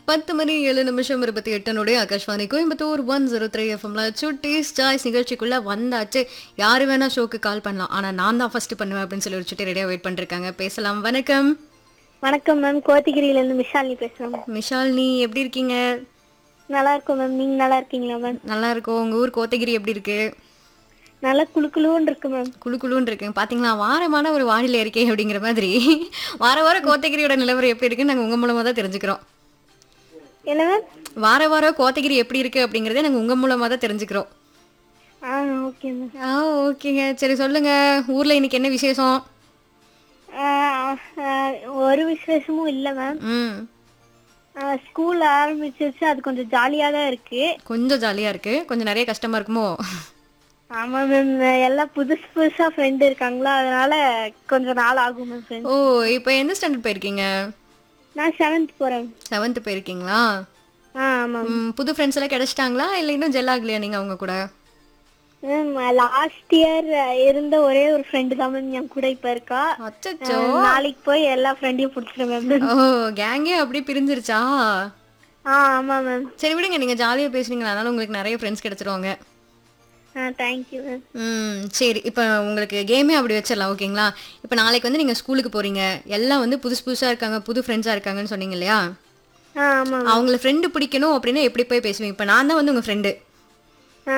பத்து மணி ஏழு நிமிஷம் இருபத்தி எட்டனுடைய Akashvani Coimbatore one zero three எஃப்எம்ல சுட்டீஸ் சாய்ஸ் நிகழ்ச்சிக்குள்ள வந்தாச்சு யாரு வேணா ஷோக்கு கால் பண்ணலாம் ஆனா நான் தான் ஃபர்ஸ்ட் பண்ணுவேன் அப்படின்னு சொல்லி ஒரு சுட்டி ரெடியா வெயிட் பண்ணிருக்காங்க பேசலாம் வணக்கம் வணக்கம் மேம் கோத்தகிரியில இருந்து விஷாலினி பேசுறேன் மிஷாலினி எப்படி இருக்கீங்க நல்லா இருக்கும் மேம் நீங்க நல்லா இருக்கீங்களா மேம் நல்லா இருக்கோம் உங்க ஊர் கோத்தகிரி எப்படி இருக்கு நல்லா குளுக்குளுன்னு இருக்கு மேம் குளு குளுன்னு இருக்கு பாத்தீங்களா வாரமான ஒரு வானிலை இருக்கே அப்படிங்கிற மாதிரி வார வாரம் கோத்தகிரியோட நிலவரம் எப்படி இருக்குன்னு நாங்க உங்க மூலமா தான் தெரிஞ்சுக்கிறோம் என்ன மேம் வார வாரம் கோத்தகிரி எப்படி இருக்கு அப்படிங்கறத நாங்க உங்க மூலமா தான் தெரிஞ்சுக்கிறோம் ஆ ஓகே மேம் ஆ ஓகேங்க சரி சொல்லுங்க ஊர்ல இன்னைக்கு என்ன விசேஷம் ஒரு விசேஷமும் இல்ல மேம் ம் ஸ்கூல் ஆரம்பிச்சிருச்சு அது கொஞ்சம் ஜாலியா தான் இருக்கு கொஞ்சம் ஜாலியா இருக்கு கொஞ்சம் நிறைய கஷ்டமா இருக்குமோ ஆமா மேம் எல்லாம் புதுசு புதுசா ஃப்ரெண்ட் இருக்காங்களா அதனால கொஞ்சம் நாள் ஆகும் மேம் ஃப்ரெண்ட் ஓ இப்போ எந்த ஸ்டாண்டர்ட் போயிருக்கீங்க நான் செவன்த் போறேன் செவன்த் போயிருக்கீங்களா ஆ ஆமா ம், புது ஃப்ரெண்ட்ஸ் எல்லாம் கிடைச்சிட்டாங்களா இல்லை இன்னும் ஜெல் ஆகலையா நீங்க அவங்க கூட மேம் லாஸ்ட் இயர் இருந்த ஒரே ஒரு ஃப்ரெண்டு தான் மேம் என் கூட இப்ப இருக்கா அச்சச்சோ நாளைக்கு போய் எல்லா ஃப்ரெண்டையும் பிடிச்சிருவேன் மேம் ஓ கேங்கே அப்படியே பிரிஞ்சிருச்சா ஆ ஆமா மேம் சரி விடுங்க நீங்க ஜாலியா பேசுறீங்களா அதனால உங்களுக்கு நிறைய ஃப்ரெண்ட்ஸ் கிடைச்சிருவாங்க ஆ தேங்க்யூ மேம் ம் சரி இப்போ உங்களுக்கு கேமே அப்படி வச்சிடலாம் ஓகேங்களா இப்போ நாளைக்கு வந்து நீங்கள் ஸ்கூலுக்கு போகிறீங்க எல்லாம் வந்து புதுசு புதுசாக இருக்காங்க புது ஃப்ரெண்ட்ஸாக இருக்காங்கன்னு சொன்னீங்க இல்லையா ஆ ஆமா அவங்கள ஃப்ரெண்டு பிடிக்கணும் அப்படின்னா எப்படி போய் பேசுவீங்க இப்போ நான் தான் வந்து உங்கள் ஃப்ரெண்டு